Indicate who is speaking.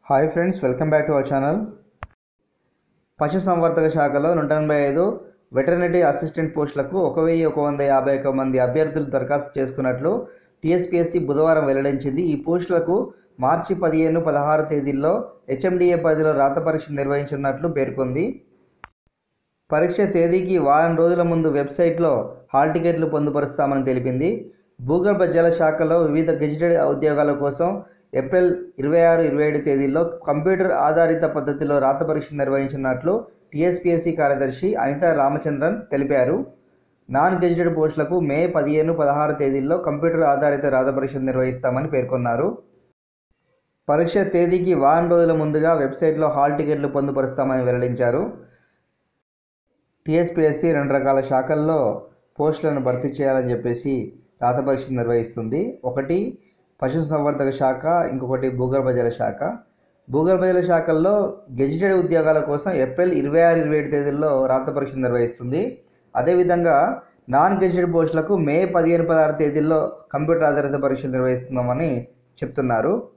Speaker 1: hi friends welcome back to our channel పశుసంవర్ధక శాఖలో నూట ఎనభై ఐదు వెటర్నరీ అసిస్టెంట్ పోస్టులకు ఒక వెయ్యి ఒక వంద యాభై ఒక మంది అభ్యర్థులు దరఖాస్తు చేసుకున్నట్లు టీఎస్పీఎస్సీ బుధవారం వెల్లడించింది ఈ పోస్టులకు మార్చి పదిహేను పదహారు తేదీల్లో హెచ్ఎండిఏ పరిధిలో రాత పరీక్ష నిర్వహించనున్నట్లు పేర్కొంది పరీక్ష తేదీకి వారం రోజుల ముందు వెబ్సైట్లో హాల్ టికెట్లు పొందుపరుస్తామని తెలిపింది భూగర్భ జల శాఖలో వివిధ గెజిటెడ్ ఉద్యోగాల కోసం ఏప్రిల్ ఇరవై ఆరు ఇరవై ఏడు తేదీల్లో కంప్యూటర్ ఆధారిత పద్ధతిలో రాత పరీక్ష నిర్వహించినట్లు టీఎస్పీఎస్సీ కార్యదర్శి అనిత రామచంద్రన్ తెలిపారు నాన్ గెజిటెడ్ పోస్టులకు మే పదిహేను పదహారు తేదీల్లో కంప్యూటర్ ఆధారిత రాత పరీక్షలు నిర్వహిస్తామని పేర్కొన్నారు పరీక్ష తేదీకి వారం రోజుల ముందుగా వెబ్సైట్లో హాల్ టికెట్లు పొందుపరుస్తామని వెల్లడించారు టీఎస్పీఎస్సీ రెండు రకాల శాఖల్లో పోస్టులను భర్తీ చేయాలని చెప్పేసి రాత పరీక్ష నిర్వహిస్తుంది ఒకటి పశుసంవర్ధక శాఖ ఇంకొకటి భూగర్భ జల శాఖ భూగర్భ జల శాఖల్లో గెజిటెడ్ ఉద్యోగాల కోసం ఏప్రిల్ ఇరవై ఆరు ఇరవై ఏడు తేదీల్లో రాత పరీక్ష నిర్వహిస్తుంది అదేవిధంగా నాన్ గెజిటెడ్ పోస్టులకు మే పదిహేను పదహారు తేదీల్లో కంప్యూటర్ ఆధారిత పరీక్షలు నిర్వహిస్తున్నామని చెప్తున్నారు